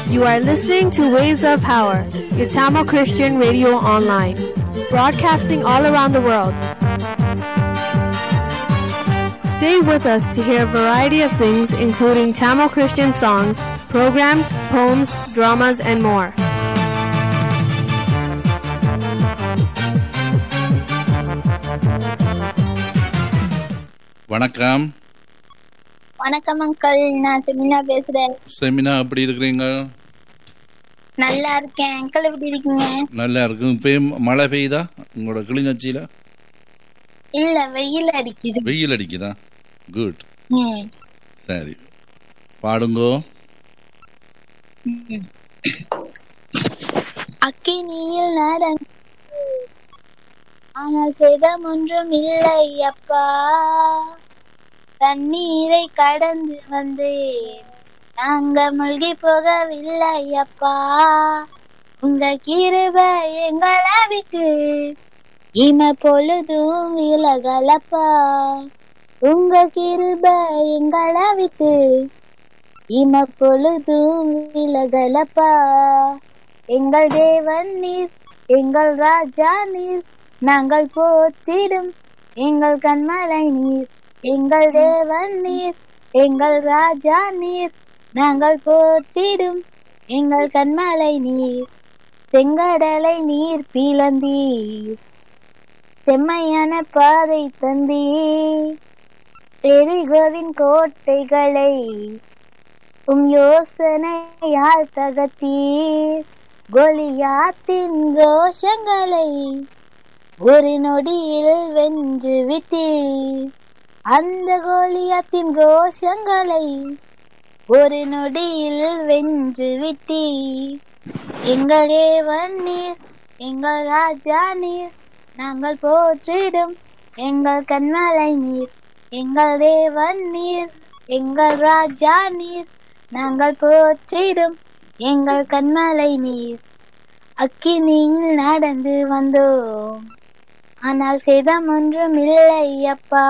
You are listening to Waves of Power, Itamo Christian Radio Online, broadcasting all around the world. Stay with us to hear a variety of things, including Tamil Christian songs, programs, poems, dramas, and more. வணக்கம் வணக்கம் uncle நான் seminar பேசுறேன் seminar எப்படி இருக்கிறீங்க நல்லா இருக்கேன் uncle எப்படி இருக்கீங்க நல்லா இருக்கு இப்பயும் மழை பெய்யுதா உங்களோட கிளிநொச்சியில இல்ல வெயில் அடிக்குது வெயில் அடிக்குதா குட் ம். சரி பாடுங்கோ அக்கினியில் நடந்து ஆனால் சேதம் ஒன்றும் இல்லை அப்பா தண்ணீரை கடந்து வந்தேன் நாங்க மூழ்கி போகவில்லை அப்பா உங்க கிருபை எங்களை விட்டு இம பொழுதும் விலகலப்பா உங்க கிருபை எங்களை விட்டு இம பொழுதும் விலகலப்பா எங்கள் தேவன் நீர் எங்கள் ராஜா நீர் நாங்கள் போற்றிடும் எங்கள் கண்மலை நீர் எங்கள் தேவன் நீர் எங்கள் ராஜா நீர் நாங்கள் போற்றிடும் எங்கள் கண்மலை நீர் செங்கடலை நீர் பிளந்தீர் செம்மையான பாதை தந்தீர் எரிகோவின் கோட்டைகளை உம் யோசனையால் தகத்தீர் கோலியாத்தின் கோஷங்களை ஒரு நொடியில் வென்று விட்டீர் அந்த கோலியாத்தின் கோஷங்களை ஒரு நொடியில் வென்று விட்டீர் எங்கள் தேவன் நீர் எங்கள் ராஜா நீர் நாங்கள் போற்றிடும் எங்கள் கண்மலை நீர் எங்கள் தேவன் நீர் எங்கள் ராஜா நீர் நாங்கள் போற்றிடும் எங்கள் கண்மலை நீர் அக்கினியில் நடந்து வந்தோம் ஆனால் சேதம் ஒன்றும் இல்லை அப்பா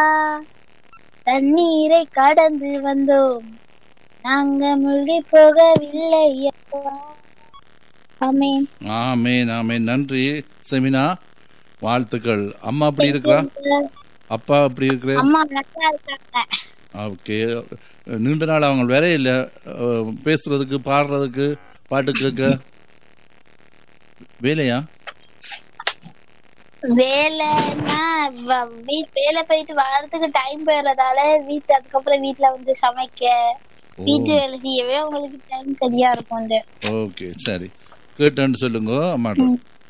தண்ணீரை கடந்து வந்தோம் நாங்க மூழ்கி போகவில்லை அப்பா ஆமென் ஆமேன் ஆமேன் நன்றி செமினா வாழ்த்துக்கள் அம்மா அப்படி இருக்கிறா அப்பா அப்படி இருக்கிற அம்மா நல்லா இருக்காங்க ஓகே நீண்ட நாள் அவங்க வேற இல்ல அஹ், பேசுறதுக்கு பாடுறதுக்கு பாட்டு கேட்க வேலையா வேலைன்னா வ- வீ- வேலை போயிட்டு வரதுக்கு டைம் போயிடுறதால வீட்டு அதுக்கப்புறம் வீட்டுல வந்து சமைக்க வீட்டு வேலை செய்யவே உங்களுக்கு டைம் சரியா இருக்கும் இந்த ஓகே சரி கேட்டேன்னு சொல்லுங்க அம்மாட்ட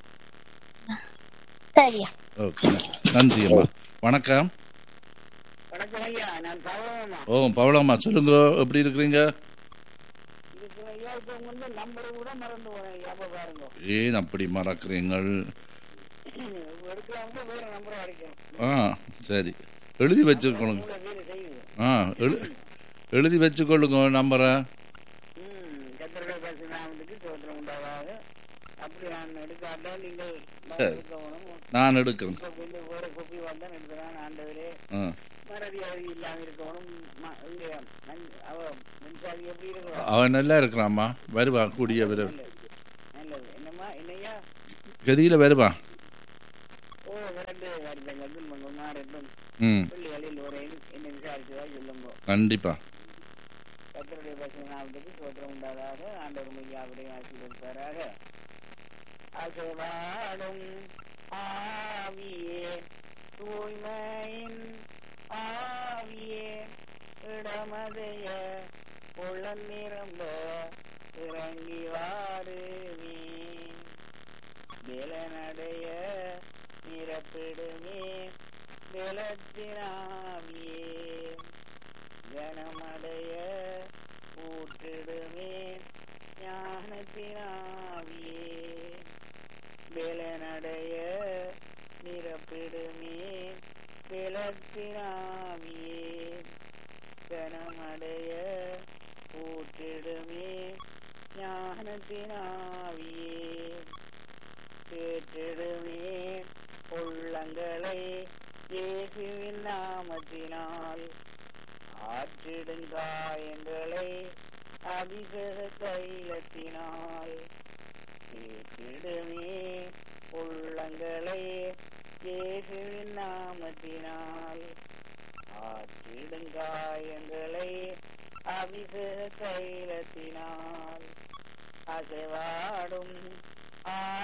சரியா ஓகே நன்றி அம்மா வணக்கம் வணக்கம் ஐயா நான் பவனம்மா ஓ பவளம்மா சொல்லுங்க எப்படி இருக்கிறீங்க இதுக்கு ஐயா இப்ப வந்து நம்பரை கூட மறந்து போனேன் ஐயா அப்ப பாருங்க ஏன் அப்படி மறக்கிறீங்கள் எடுக்கலாம் வந்து வேற நம்பரை அடிக்கணும் ஆ சரி எழுதி வச்சுக்கணும் கூட வேலை செய்யுது ஆ எழு எழுதி வச்சுக்கொள்ளுங்க நம்பரை ம் கத்திரிக்காய் பேசு நாமத்துக்கு சோத்திரம் உண்டாகாது அப்படி நான் எடுக்காட்டால் நீங்கள் நான் சரி. எடுக்கணும் நான் எடுக்கிறேன் இப்ப கொஞ்சம் வேற கொப்பி வந்தான் எடுக்கிறான் ஆண்டவரே ஆ மறதியாதி இல்லாம இருக்கணும் ம- இங்க மண்- அவ மின்சாரி எப்படி இருக்கணும் அவன் நல்லா இருக்கிறாம்மா வருவா கூடிய விரைவு நல்லது என்னம்மா என்னய்யா கதியில் வருவா ஓ ரெண்டு வருடங்கள் துன்பங்கள் ரெண்டும் ம் பிள்ளைகளில் ஒரு என்ன விசாரிச்சதா சொல்லுங்க கண்டிப்பா கத்தருடைய பசுநாமத்துக்கு சோத்திரம் உண்டாதாக ஆண்டவர் மையாவுடைய ஆசீர்வதிப்பாராக அசைவாடும் ஆவியே தூய்மையின் ஆவியே இடமதைய உள்ள நிரம்ப இறங்கி வாருமே நிலநடைய நிரப்பிடுமே நிலத்தினாவியே கனமடைய ஊற்றிடுமே ஞானத்தினாவியே வேலனடைய நிரப்பிடுமே விளத்தினாவியே கனமடைய ஊற்றிடுமே ஞானத்தினாவியே கேட்டிடுமே உள்ளங்களை இயேசுவின் நாமத்தினால் ஆற்றிடுங்காயங்களை அபிஷேக தைலத்தினால் கேட்டிடுமே உள்ளங்களை இயேசுவின் நாமத்தினால் ஆற்றிடுங்காயங்களை அபிஷேக தைலத்தினால் அசைவாடும் ஆ